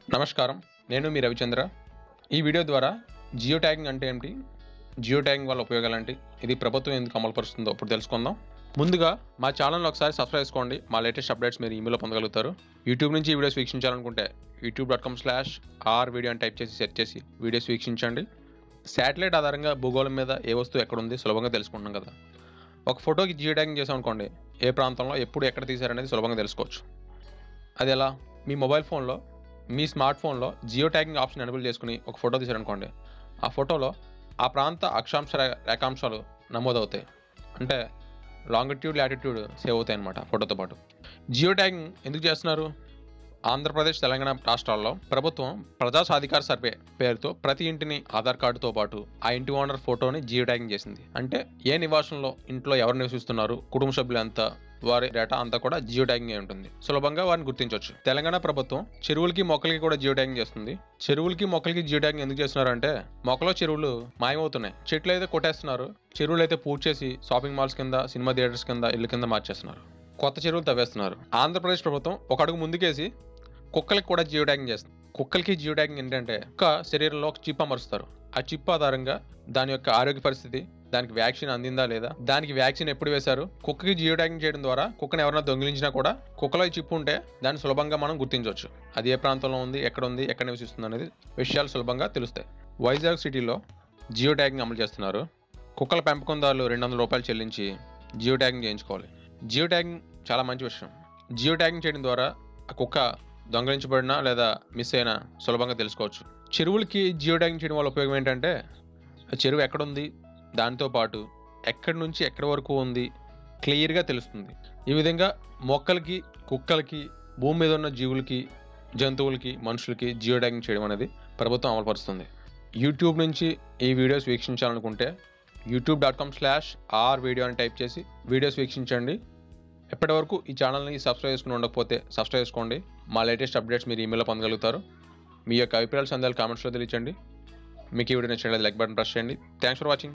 నమస్కారం నేను మీ రవిచంద్ర ఈ వీడియో ద్వారా జియో ట్యాగింగ్ అంటే ఏమిటి జియో ట్యాగింగ్ వల్ల ఉపయోగాలు ఏంటి ఇది ప్రభుత్వం ఎందుకు అమలుపరుస్తుందో ఇప్పుడు తెలుసుకుందాం ముందుగా మా ఛానల్ ఒకసారి సబ్స్క్రైబ్ చేసుకోండి మా లేటెస్ట్ అప్డేట్స్ మీరు ఈమెయిల్లో పొందగలుగుతారు యూట్యూబ్ నుంచి ఈ వీడియోస్ వీక్షించాలనుకుంటే YouTube dot com slash R video అని టైప్ చేసి సెర్చ్ చేసి వీడియోస్ వీక్షించండి శాటిలైట్ ఆధారంగా భూగోళం మీద ఏ వస్తువు ఎక్కడ ఉంది సులభంగా తెలుసుకుంటున్నాం కదా ఒక ఫోటోకి జియో ట్యాగింగ్ చేసాం అనుకోండి ఏ ప్రాంతంలో ఎప్పుడు ఎక్కడ తీశారనేది సులభంగా తెలుసుకోవచ్చు అది ఎలా మీ మొబైల్ ఫోన్లో మీ స్మార్ట్ ఫోన్లో జియో ట్యాగింగ్ ఆప్షన్ ఎనబుల్ చేసుకుని ఒక ఫోటో తీశారనుకోండి ఆ ఫోటోలో ఆ ప్రాంత అక్షాంశ రే- రేఖాంశాలు నమోదవుతాయి అంటే లాంగిట్యూడ్ లాటిట్యూడ్ సేవ్ అవుతాయి అనమాట ఫోటోతో పాటు జియో ట్యాగింగ్ ఎందుకు చేస్తున్నారు ఆంధ్రప్రదేశ్ తెలంగాణ రాష్ట్రాల్లో ప్రభుత్వం ప్రజా సాధికార సర్వే పేరుతో ప్రతి ఇంటిని ఆధార్ కార్డుతో పాటు ఆ ఇంటి ఓనర్ ఫోటోని జియో ట్యాగింగ్ చేసింది అంటే ఏ నివాసంలో ఇంట్లో ఎవరు నివసిస్తున్నారు కుటుంబ సభ్యులు ఎంత వారి డేటా అంతా కూడా జియో ట్యాగింగ్ అయి ఉంటుంది సులభంగా వారిని గుర్తించవచ్చు తెలంగాణ ప్రభుత్వం చెరువులకి మొక్కలకి కూడా జియో ట్యాగింగ్ చేస్తుంది చెరువులకి మొక్కలకి జియో ట్యాగింగ్ ఎందుకు చేస్తున్నారంటే మొక్కలో చెరువులు మాయమవుతున్నాయి చెట్లు అయితే కొట్టేస్తున్నారు చెరువులు అయితే పూర్తి చేసి షాపింగ్ మాల్స్ కింద సినిమా థియేటర్స్ కింద ఇల్లు కింద మార్చేస్తున్నారు కొత్త చెరువులు తవ్వేస్తున్నారు ఆంధ్రప్రదేశ్ ప్రభుత్వం ఒక అడుగు ముందుకేసి కుక్కలకి కూడా జియో ట్యాగింగ్ చేస్తుంది కుక్కలకి జియో ట్యాగింగ్ ఏంటంటే కుక్క శరీరంలో ఒక చిప్ అమరుస్తారు ఆ చిప్ ఆధారంగా దాని యొక్క ఆరోగ్య పరిస్థితి దానికి వ్యాక్సిన్ అందిందా లేదా దానికి వ్యాక్సిన్ ఎప్పుడు వేశారు కుక్కకి జియో ట్యాగింగ్ చేయడం ద్వారా కుక్కను ఎవరైనా దొంగిలించినా కూడా కుక్కలో ఈ చిప్ ఉంటే దాన్ని సులభంగా మనం గుర్తించవచ్చు అది ఏ ప్రాంతంలో ఉంది ఎక్కడ ఉంది ఎక్కడ నివసిస్తుంది అనేది విషయాలు సులభంగా తెలుస్తాయి వైజాగ్ సిటీలో జియో ట్యాగింగ్ అమలు చేస్తున్నారు కుక్కల పెంపకందారులు రెండు వందల రూపాయలు చెల్లించి జియో ట్యాగింగ్ చేయించుకోవాలి జియో ట్యాగింగ్ చాలా మంచి విషయం జియో ట్యాగింగ్ చేయడం ద్వారా ఆ కుక్క దొంగలించబడినా లేదా మిస్ అయినా సులభంగా తెలుసుకోవచ్చు చెరువులకి జియో ట్యాగింగ్ చేయడం వల్ల ఉపయోగం ఏంటంటే ఆ చెరువు ఎక్కడుంది దాంతో పాటు ఎక్కడి నుంచి ఎక్కడి వరకు ఉంది క్లియర్గా తెలుస్తుంది ఈ విధంగా మొక్కలకి కుక్కలకి భూమి మీద ఉన్న జీవులకి జంతువులకి మనుషులకి జియో ట్యాగింగ్ చేయడం అనేది ప్రభుత్వం అమలుపరుస్తుంది యూట్యూబ్ నుంచి ఈ వీడియోస్ వీక్షించాలనుకుంటే YouTube dot com slash R video అని టైప్ చేసి వీడియోస్ వీక్షించండి ఎప్పటి వరకు ఈ ఛానల్ని సబ్స్క్రైబ్ చేసుకుని ఉండకపోతే సబ్స్క్రైబ్ చేసుకోండి మా లేటెస్ట్ అప్డేట్స్ మీరు ఈమెయిల్లో పొందగలుగుతారు మీ యొక్క అభిప్రాయాలు సందేహాలు కామెంట్స్లో తెలియచండి మీకు ఈ వీడియో నచ్చినట్లయితే లైక్ బటన్ ప్రెస్ చేయండి థ్యాంక్స్ ఫర్ వాచింగ్